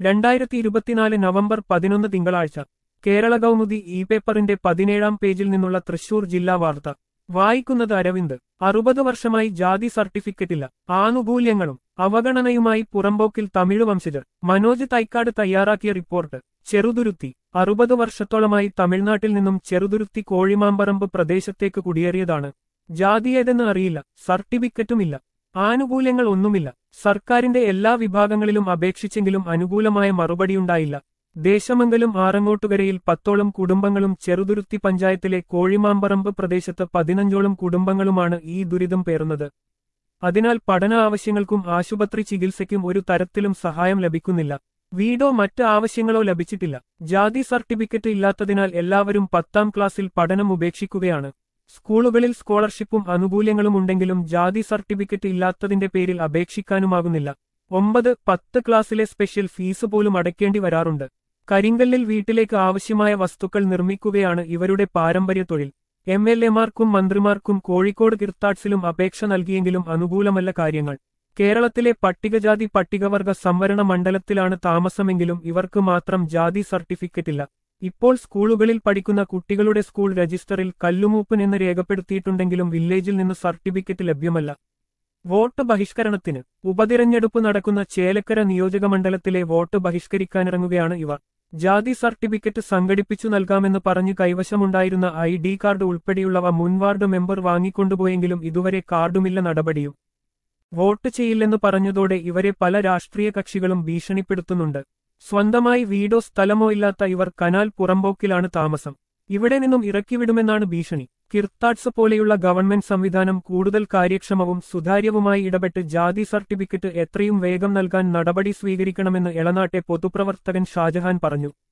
രണ്ടായിരത്തി ഇരുപത്തിനാല് നവംബർ പതിനൊന്ന് തിങ്കളാഴ്ച കേരള കൗമുദി ഇ പേപ്പറിന്റെ പതിനേഴാം പേജിൽ നിന്നുള്ള തൃശൂർ ജില്ലാ വാർത്ത വായിക്കുന്നത് അരവിന്ദ് അറുപത് വർഷമായി ജാതി സർട്ടിഫിക്കറ്റില്ല ആനുകൂല്യങ്ങളും അവഗണനയുമായി പുറമ്പോക്കിൽ തമിഴ് വംശജർ മനോജ് തൈക്കാട് തയ്യാറാക്കിയ റിപ്പോർട്ട് ചെറുതുരുത്തി അറുപത് വർഷത്തോളമായി തമിഴ്നാട്ടിൽ നിന്നും ചെറുതുരുത്തി കോഴിമാമ്പറമ്പ് പ്രദേശത്തേക്ക് കുടിയേറിയതാണ് ജാതിയേതെന്ന് അറിയില്ല സർട്ടിഫിക്കറ്റുമില്ല ആനുകൂല്യങ്ങൾ ഒന്നുമില്ല സർക്കാരിന്റെ എല്ലാ വിഭാഗങ്ങളിലും അപേക്ഷിച്ചെങ്കിലും അനുകൂലമായ മറുപടിയുണ്ടായില്ല ദേശമംഗലം ആറങ്ങോട്ടുകരയിൽ പത്തോളം കുടുംബങ്ങളും ചെറുതുരുത്തി പഞ്ചായത്തിലെ കോഴിമാമ്പറമ്പ് പ്രദേശത്ത് പതിനഞ്ചോളം കുടുംബങ്ങളുമാണ് ഈ ദുരിതം പേറുന്നത് അതിനാൽ പഠന ആവശ്യങ്ങൾക്കും ആശുപത്രി ചികിത്സയ്ക്കും ഒരു തരത്തിലും സഹായം ലഭിക്കുന്നില്ല വീടോ മറ്റ് ആവശ്യങ്ങളോ ലഭിച്ചിട്ടില്ല ജാതി സർട്ടിഫിക്കറ്റ് ഇല്ലാത്തതിനാൽ എല്ലാവരും പത്താം ക്ലാസ്സിൽ പഠനം ഉപേക്ഷിക്കുകയാണ് സ്കൂളുകളിൽ സ്കോളർഷിപ്പും ആനുകൂല്യങ്ങളും ഉണ്ടെങ്കിലും ജാതി സർട്ടിഫിക്കറ്റ് ഇല്ലാത്തതിന്റെ പേരിൽ അപേക്ഷിക്കാനുമാകുന്നില്ല ഒമ്പത് പത്ത് ക്ലാസ്സിലെ സ്പെഷ്യൽ ഫീസ് പോലും അടയ്ക്കേണ്ടി വരാറുണ്ട് കരിങ്കല്ലിൽ വീട്ടിലേക്ക് ആവശ്യമായ വസ്തുക്കൾ നിർമ്മിക്കുകയാണ് ഇവരുടെ പാരമ്പര്യ തൊഴിൽ എം എൽ എമാർക്കും മന്ത്രിമാർക്കും കോഴിക്കോട് കിർത്താഡ്സിലും അപേക്ഷ നൽകിയെങ്കിലും അനുകൂലമല്ല കാര്യങ്ങൾ കേരളത്തിലെ പട്ടികജാതി പട്ടികവർഗ സംവരണ മണ്ഡലത്തിലാണ് താമസമെങ്കിലും ഇവർക്ക് മാത്രം ജാതി സർട്ടിഫിക്കറ്റില്ല ഇപ്പോൾ സ്കൂളുകളിൽ പഠിക്കുന്ന കുട്ടികളുടെ സ്കൂൾ രജിസ്റ്ററിൽ കല്ലുമൂപ്പൻ എന്ന് രേഖപ്പെടുത്തിയിട്ടുണ്ടെങ്കിലും വില്ലേജിൽ നിന്ന് സർട്ടിഫിക്കറ്റ് ലഭ്യമല്ല വോട്ട് ബഹിഷ്കരണത്തിന് ഉപതിരഞ്ഞെടുപ്പ് നടക്കുന്ന ചേലക്കര നിയോജകമണ്ഡലത്തിലെ വോട്ട് ബഹിഷ്കരിക്കാനിറങ്ങുകയാണ് ഇവർ ജാതി സർട്ടിഫിക്കറ്റ് സംഘടിപ്പിച്ചു നൽകാമെന്ന് പറഞ്ഞ് കൈവശമുണ്ടായിരുന്ന ഐ ഡി കാർഡ് ഉൾപ്പെടെയുള്ളവ മുൻ വാർഡ് മെമ്പർ വാങ്ങിക്കൊണ്ടുപോയെങ്കിലും ഇതുവരെ കാർഡുമില്ല നടപടിയും വോട്ട് ചെയ്യില്ലെന്ന് പറഞ്ഞതോടെ ഇവരെ പല രാഷ്ട്രീയ കക്ഷികളും ഭീഷണിപ്പെടുത്തുന്നുണ്ട് സ്വന്തമായി വീടോ സ്ഥലമോ ഇല്ലാത്ത ഇവർ കനാൽ പുറമ്പോക്കിലാണ് താമസം ഇവിടെ നിന്നും ഇറക്കിവിടുമെന്നാണ് ഭീഷണി കിർത്താഡ്സ് പോലെയുള്ള ഗവൺമെന്റ് സംവിധാനം കൂടുതൽ കാര്യക്ഷമവും സുതാര്യവുമായി ഇടപെട്ട് ജാതി സർട്ടിഫിക്കറ്റ് എത്രയും വേഗം നൽകാൻ നടപടി സ്വീകരിക്കണമെന്ന് എളനാട്ടെ പൊതുപ്രവർത്തകൻ ഷാജഹാൻ പറഞ്ഞു